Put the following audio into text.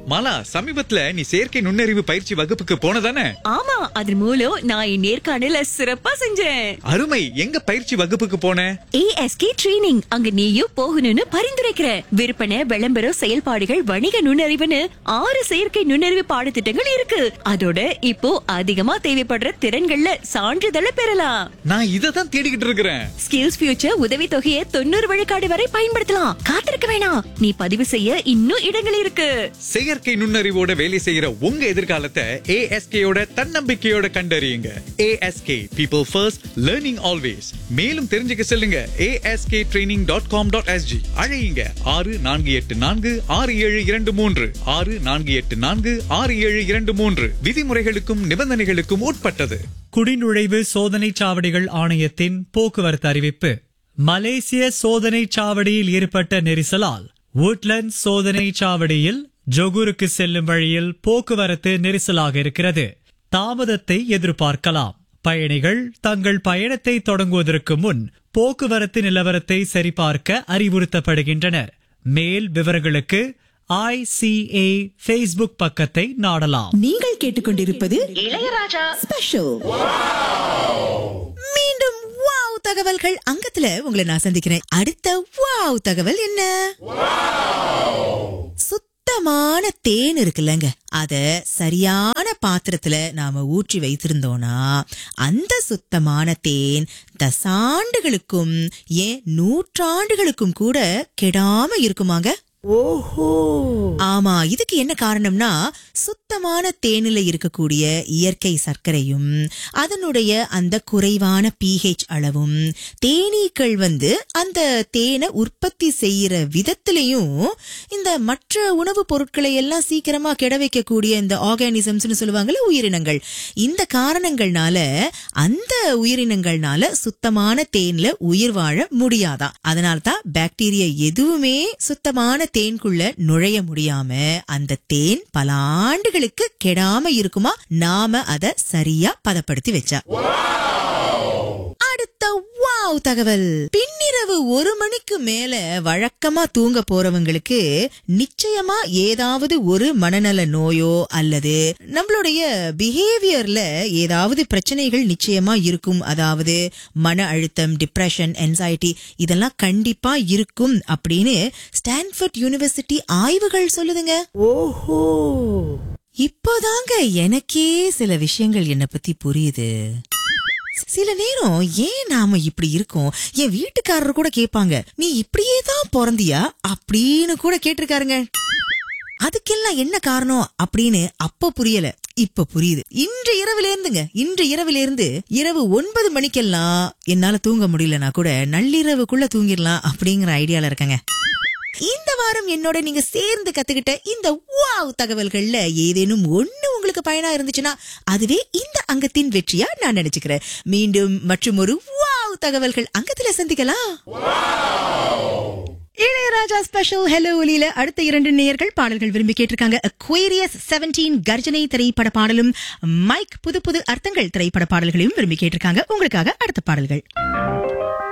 மாலா சமீபத்துல நீ செயற்கை நுண்ணறிவு பயிற்சி வகுப்புக்கு போனதானே ஆமா அது மூலம் நான் என் நேர்காணல சிறப்பா செஞ்சேன் அருமை எங்க பயிற்சி வகுப்புக்கு போன ஏஎஸ்கே ட்ரெய்னிங் அங்க நீயும் போகணும்னு பரிந்துரைக்கிற விற்பனை விளம்பரம் செயல்பாடுகள் வணிக நுண்ணறிவுன்னு ஆறு செயற்கை நுண்ணறிவு பாடத்திட்டங்கள் இருக்கு அதோட இப்போ அதிகமா தேவைப்படுற திறன்கள்ல சான்றிதழை பெறலாம் நான் இதை தான் தேடிக்கிட்டு இருக்கிறேன் ஸ்கில்ஸ் ஃபியூச்சர் உதவி தொகையை தொண்ணூறு விழுக்காடு வரை பயன்படுத்தலாம் காத்திருக்க வேணாம் நீ பதிவு செய்ய இன்னும் இடங்கள் இருக்கு செயற்கை நுண்ணறிவோட வேலை செய்யற உங்க எதிர்காலத்தை ஏஎஸ்கேயோட தன்னம்பிக்கையோட கண்டறியுங்க ASK people first learning always மேலும் தெரிஞ்சுக்க செல்லுங்க ASK training dot com dot SG அழையுங்க ஆறு நான்கு எட்டு நான்கு ஆறு ஏழு இரண்டு மூன்று ஆறு நான்கு எட்டு நான்கு ஆறு ஏழு இரண்டு மூன்று விதிமுறைகளுக்கும் நிபந்தனைகளுக்கும் உட்பட்டது குடிநுழைவு சோதனைச் சாவடிகள் ஆணையத்தின் போக்குவரத்து அறிவிப்பு மலேசிய சோதனைச் சாவடியில் ஏற்பட்ட நெரிசலால் woodlands சோதனைச் சாவடியில் ஜொகூருக்கு செல்லும் வழியில் போக்குவரத்து நெரிசலாக இருக்கிறது தாமதத்தை எதிர்பார்க்கலாம் பயணிகள் தங்கள் பயணத்தை தொடங்குவதற்கு முன் போக்குவரத்து நிலவரத்தை சரிபார்க்க அறிவுறுத்தப்படுகின்றனர் மேல் விவரங்களுக்கு ஐசிஏ ஃபேஸ்புக் பக்கத்தை நாடலாம் நீங்கள் கேட்டுக்கொண்டிருப்பது இளையராஜா ஸ்பெஷல் மீண்டும் வாவ் தகவல்கள் அங்கத்துல உங்களை நான் சந்திக்கிறேன் அடுத்த வாவ் தகவல் என்ன சுத்தமான தேன் இருக்குல்லங்க அத சரியான பாத்திரத்துல நாம ஊற்றி வைத்திருந்தோம்னா அந்த சுத்தமான தேன் தசாண்டுகளுக்கும் ஏன் நூற்றாண்டுகளுக்கும் கூட கெடாம இருக்குமாங்க ஆமா இதுக்கு என்ன காரணம்னா சுத்தமான தேனில இருக்கக்கூடிய இயற்கை சர்க்கரையும் அதனுடைய அந்த குறைவான pH அளவும் தேனீக்கள் வந்து அந்த தேனை உற்பத்தி செய்யற விதத்திலையும் இந்த மற்ற உணவுப் பொருட்களை எல்லாம் சீக்கிரமா கெட வைக்கக்கூடிய இந்த ஆர்கானிசம்ஸ்னு சொல்லுவாங்கல்ல உயிரினங்கள் இந்த காரணங்கள்னால அந்த உயிரினங்கள்னால சுத்தமான தேன்ல உயிர் வாழ முடியாதாம் அதனால தான் பாக்டீரியா எதுவுமே சுத்தமான தேன்குள்ள நுழைய முடியாம அந்த தேன் பல ஆண்டுகளுக்கு கெடாம இருக்குமா நாம அத சரியா பதப்படுத்தி வச்சா அடுத்த வாவ் தகவல் பின்னிரவு ஒரு மணிக்கு மேல வழக்கமா தூங்க போறவங்களுக்கு நிச்சயமா ஏதாவது ஒரு மனநல நோயோ அல்லது நம்மளுடைய பிஹேவியர்ல ஏதாவது பிரச்சனைகள் நிச்சயமா இருக்கும் அதாவது மன அழுத்தம் டிப்ரெஷன் என்சைட்டி இதெல்லாம் கண்டிப்பா இருக்கும் அப்படின்னு ஸ்டான்ஃபோர்ட் யூனிவர்சிட்டி ஆய்வுகள் சொல்லுதுங்க ஓஹோ இப்போதாங்க எனக்கே சில விஷயங்கள் என்ன பத்தி புரியுது சில நேரம் ஏன் நாம இப்படி இருக்கோம் என் வீட்டுக்காரர் கூட கேட்பாங்க நீ இப்படியே தான் பிறந்தியா அப்படின்னு கூட கேட்டிருக்காருங்க அதுக்கெல்லாம் என்ன காரணம் அப்படின்னு அப்ப புரியல இப்ப புரியுது இன்று இரவுல இருந்துங்க இன்று இரவுல இருந்து இரவு ஒன்பது மணிக்கெல்லாம் என்னால தூங்க முடியலனா கூட நள்ளிரவுக்குள்ள தூங்கிடலாம் அப்படிங்கிற ஐடியால இருக்கேங்க இந்த வாரம் என்னோட நீங்க சேர்ந்து கத்துக்கிட்ட இந்த வாவ் தகவல்கள்ல ஏதேனும் ஒண்ணு உங்களுக்கு பயனா இருந்துச்சுன்னா அதுவே இந்த அங்கத்தின் வெற்றியா நான் நினைச்சுக்கிறேன் மீண்டும் மற்றும் ஒரு வாவ் தகவல்கள் அங்கத்துல சந்திக்கலாம் இளையராஜா ஸ்பெஷல் ஹலோ ஒலியில அடுத்த இரண்டு நேயர்கள் பாடல்கள் விரும்பி கேட்டிருக்காங்க அக்வேரியஸ் செவன்டீன் கர்ஜனை திரைப்பட பாடலும் மைக் புது புது அர்த்தங்கள் திரைப்பட பாடல்களையும் விரும்பி கேட்டிருக்காங்க உங்களுக்காக அடுத்த பாடல்கள்